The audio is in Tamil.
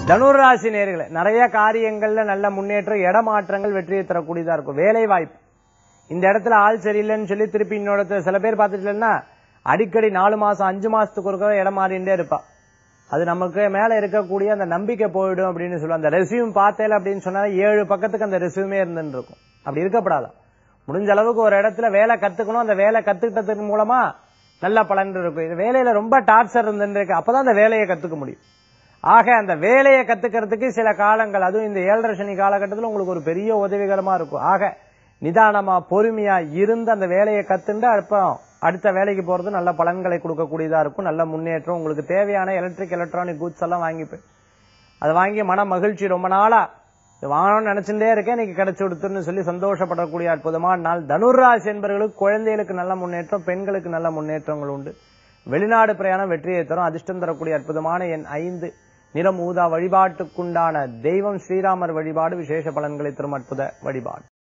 தனுராசி நேர்களே நிறைய காரியங்கள்ல நல்ல முன்னேற்றம் இடமாற்றங்கள் வெற்றியை தரக்கூடியதா இருக்கும் வேலை வாய்ப்பு இந்த இடத்துல ஆள் சரியில்லைன்னு சொல்லி திருப்பி இன்னொரு இடத்துல சில பேர் பார்த்துட்டுலன்னா அடிக்கடி நாலு மாசம் அஞ்சு மாசத்துக்கு ஒருக்க இடம் மாறிண்டே இருப்பா அது நமக்கு மேல இருக்கக்கூடிய அந்த நம்பிக்கை போயிடும் அப்படின்னு சொல்லுவாங்க அந்த ரெசியூம் பார்த்தேல அப்படின்னு சொன்னா ஏழு பக்கத்துக்கு அந்த ரெசியூமே இருந்துட்டு இருக்கும் அப்படி இருக்கப்படாதான் முடிஞ்ச அளவுக்கு ஒரு இடத்துல வேலை கத்துக்கணும் அந்த வேலை கத்துக்கிட்டதுக்கு மூலமா நல்ல பலன் இருக்கும் இது வேலையில ரொம்ப டார்ச்சர் இருந்துட்டு இருக்கு அப்பதான் அந்த வேலையை கத்துக்க முடியும் ஆக அந்த வேலையை கத்துக்கிறதுக்கு சில காலங்கள் அதுவும் இந்த ஏழரை சனி காலகட்டத்தில் உங்களுக்கு ஒரு பெரிய உதவிகரமா இருக்கும் ஆக நிதானமா பொறுமையா இருந்து அந்த வேலையை கத்துண்டு அப்புறம் அடுத்த வேலைக்கு போறது நல்ல பலன்களை கொடுக்கக்கூடியதா இருக்கும் நல்ல முன்னேற்றம் உங்களுக்கு தேவையான எலக்ட்ரிக் எலக்ட்ரானிக் கூட்ஸ் எல்லாம் வாங்கிப்பேன் அதை வாங்கி மன மகிழ்ச்சி ரொம்ப நாளா இது வாங்கணும்னு நினைச்சுட்டே இருக்கேன் இன்னைக்கு கிடைச்சு கொடுத்துன்னு சொல்லி சந்தோஷப்படக்கூடிய அற்புதமான நாள் தனுர்ராசி என்பவர்களுக்கு குழந்தைகளுக்கு நல்ல முன்னேற்றம் பெண்களுக்கு நல்ல முன்னேற்றங்கள் உண்டு வெளிநாடு பிரயாணம் வெற்றியை தரும் அதிர்ஷ்டம் தரக்கூடிய அற்புதமான என் ஐந்து நிறம் ஊதா வழிபாட்டுக்குண்டான தெய்வம் ஸ்ரீராமர் வழிபாடு விசேஷ பலன்களை தரும் அற்புத வழிபாடு